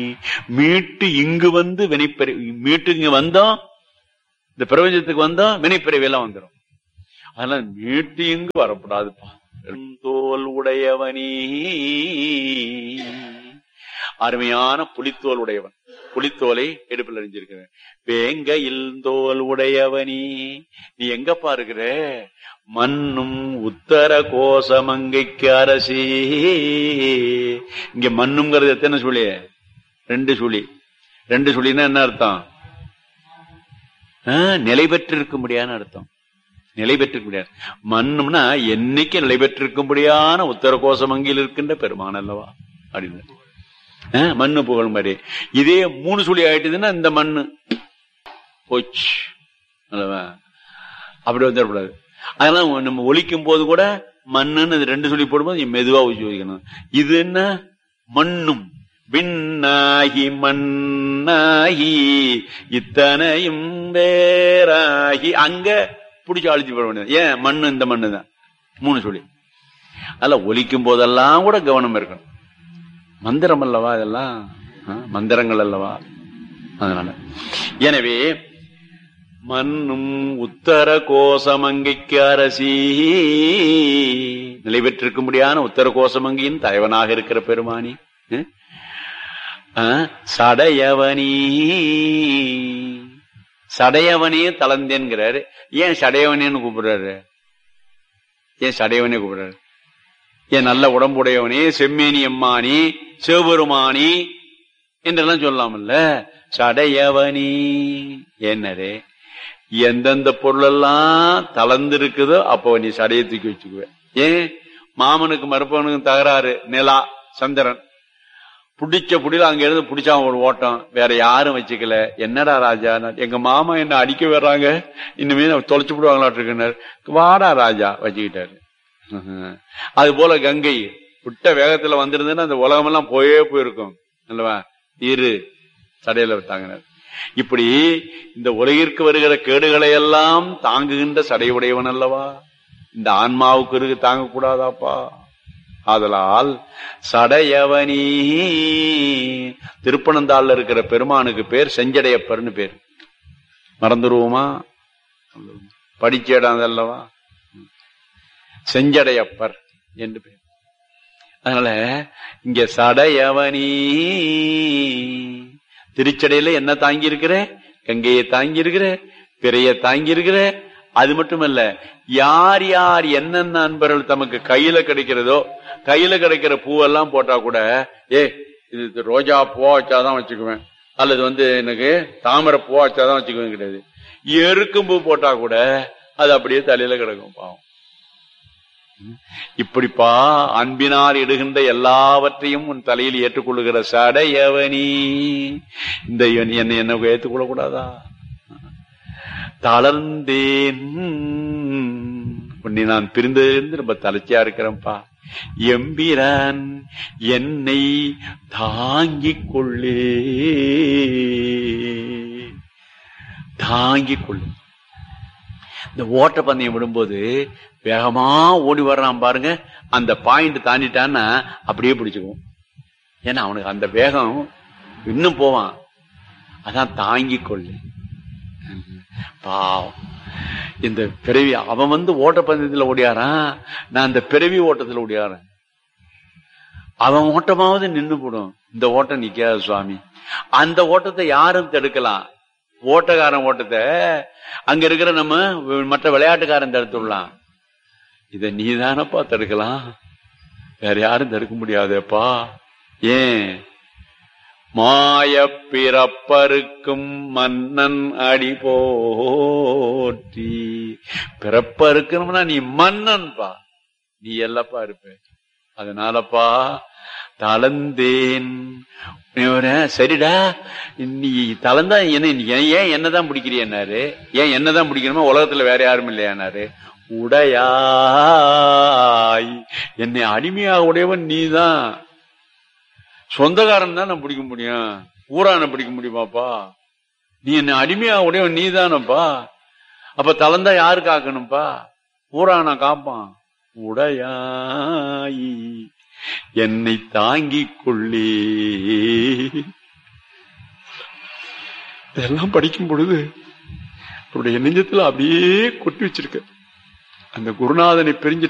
மீட்டு இங்கு வந்து வினைப்பெரு மீட்டு இங்க வந்தோம் இந்த பிரபஞ்சத்துக்கு வந்தோம் வினைப்பிறவி எல்லாம் வந்துடும் அதனால மீட்டு இங்கு வரக்கூடாதுப்பா தோல் உடையவனே அருமையான புலித்தோல் உடையவன் புலித்தோலை எடுப்பில் அறிஞ்சிருக்கிறேன் வேங்கையில் தோல் உடையவனே நீ எங்கப்பா இருக்கிற மண்ணும் உத்தர கோசமங்கைக்கு அரசி இங்க மண்ணுங்கிறது எத்தனை சுழி ரெண்டு சுழி ரெண்டு சுழின்னா என்ன அர்த்தம் ஆ, நிலை பெற்றிருக்க முடியாதுன்னு அர்த்தம் நிலை பெற்றிருக்க முடியாது மண்ணும்னா என்னைக்கு நிலை பெற்றிருக்கும்படியான உத்தர கோசமங்கில் இருக்கின்ற பெருமான் அல்லவா அப்படின்னு ஆ, மண்ணு புகழ் மாதிரி இதே மூணு சுழி ஆயிட்டுதுன்னா இந்த மண்ணு போச்சு அல்லவா அப்படி வந்துடக்கூடாது அதெல்லாம் நம்ம ஒலிக்கும் போது கூட மண்ணுன்னு இது ரெண்டு சொல்லி போடும்போது நீ மெதுவா ஊசி வைக்கணும் இது என்ன மண்ணும் விண்ணாகி மண்ணாகி இத்தனையும் வேறாகி அங்க பிடிச்சி அழிச்சு போட வேண்டியது ஏன் மண்ணு இந்த மண்ணு தான் மூணு சொல்லி அதுல ஒலிக்கும் போதெல்லாம் கூட கவனம் இருக்கணும் மந்திரம் அல்லவா இதெல்லாம் ஆ, மந்திரங்கள் அல்லவா அதனால எனவே மண்ணும் உத்தர கோசமங்கைக்கு அரசி நிலை பெற்றிருக்கும்படியான உத்தர கோசமங்கியின் தலைவனாக இருக்கிற பெருமானி ம்? ஆ, சடையவனி சடையவனே தளந்தேன்கிறாரு ஏன் சடையவனேன்னு கூப்பிடுறாரு ஏன் சடையவனே கூப்பிடுறாரு ஏன் நல்ல உடம்புடையவனே செம்மேனி அம்மானி சிவபெருமானி என்றெல்லாம் சொல்லலாம்ல சடையவனி என்னரே எந்தெந்த பொருளெல்லாம் தளர்ந்து இருக்குதோ அப்போ நீ சடையை தூக்கி வச்சுக்குவ ஏன் மாமனுக்கு மருப்பவனுக்கு தகராறு நிலா சந்திரன் புடிச்ச புடியில அங்க இருந்து புடிச்சான் ஒரு ஓட்டம் வேற யாரும் வச்சுக்கல என்னடா ராஜா நான் எங்க மாமா என்ன அடிக்க வர்றாங்க இனிமே நான் தொலைச்சு விடுவாங்களாட்டிருக்கிறார் வாடா ராஜா வச்சுக்கிட்டாரு ம்ஹும். அது போல கங்கை விட்ட வேகத்துல வந்திருந்ததுன்னா அந்த உலகமெல்லாம் போயே போயிருக்கும் அல்லவா இரு சடையில விட்டாங்கனர் இப்படி இந்த உலகிற்கு வருகிற கேடுகளை எல்லாம் தாங்குகின்ற சடையுடையவன் அல்லவா இந்த ஆன்மாவுக்கு இருக்கு தாங்க கூடாதாப்பா ஆதலால் சடையவனி திருப்பனந்தாள்ல இருக்கிற பெருமானுக்கு பேர் செஞ்சடையப்பர்னு பேர் மறந்துருவோமா படிச்ச இடம் அதல்லவா செஞ்சடையப்பர் என்று பேர் அதனால இங்க சடையவனி திருச்சடையில என்ன தாங்கி இருக்கிற கங்கையை தாங்கி இருக்கிற பிறைய தாங்கி இருக்கிற அது மட்டுமல்ல யார் யார் என்னென்ன அன்பர்கள் தமக்கு கையில கிடைக்கிறதோ கையில கிடைக்கிற பூவெல்லாம் போட்டா கூட ஏ இது ரோஜா பூவா வச்சாதான் வச்சுக்குவேன் அல்லது வந்து எனக்கு தாமரை பூவா வச்சாதான் வச்சுக்குவேன் கிடையாது எருக்கும் பூ போட்டா கூட அது அப்படியே தலையில கிடக்கும் பாவம் இப்படிப்பா அன்பினால் இடுகின்ற எல்லாவற்றையும் உன் தலையில் ஏற்றுக்கொள்ளுகிற சடையவனி இந்த இவன் என்னை என்ன ஏற்றுக்கொள்ள கூடாதா தளர்ந்தேன் உன்னை நான் பிரிந்திருந்து ரொம்ப தலைச்சியா இருக்கிறேன்ப்பா எம்பிரான் என்னை தாங்கிக் கொள்ளே தாங்கிக் கொள்ளு இந்த ஓட்ட பந்தயம் விடும்போது வேகமா ஓடி வர்றான் பாருங்க அந்த பாயிண்ட் தாண்டிட்டான்னா அப்படியே பிடிச்சுக்குவோம் ஏன்னா அவனுக்கு அந்த வேகம் இன்னும் போவான் அதான் தாங்கிக் கொள்ளு பாவம் இந்த பிறவி அவன் வந்து ஓட்டப்பந்தயத்துல ஓடியாரான் நான் இந்த பிறவி ஓட்டத்துல ஓடியாரன் அவன் ஓட்டமாவது நின்னு போடும் இந்த ஓட்டம் நிக்காது சுவாமி அந்த ஓட்டத்தை யாரும் தடுக்கலாம் ஓட்டக்காரன் ஓட்டத்தை அங்க இருக்கிற நம்ம மற்ற விளையாட்டுக்காரன் தடுத்துடலாம் இத நீதானப்பா தடுக்கலாம் வேற யாரும் தடுக்க முடியாதேப்பா ஏன் மாய பிறப்பருக்கும் மன்னன் அடி போற்றி பிறப்பருக்கணும்னா நீ மன்னன்பா நீ எல்லாப்பா இருப்ப அதனாலப்பா தளர்ந்தேன் இவரு, சரிடா நீ தளர்ந்தா என்ன நீ ஏன் ஏன் என்னதான் பிடிக்கிறியன்னாரு ஏன் என்னதான் பிடிக்கணுமா உலகத்துல வேற யாரும் இல்லையானாரு உடையாய் என்னை அடிமையாக உடையவன் நீதான் சொந்தக்காரன் தான் நான் பிடிக்க முடியும் ஊரான பிடிக்க முடியுமாப்பா நீ என்ன அடிமையா உடையவன் நீ தானப்பா அப்ப தளர்ந்தா யாரு காக்கணும்ப்பா ஊரான காப்பான் உடையாய் என்னை தாங்கிக் கொள்ளே இதெல்லாம் படிக்கும் பொழுது அவருடைய நெஞ்சத்துல அப்படியே கொட்டி வச்சிருக்க அந்த குருநாதனை பிரிஞ்சு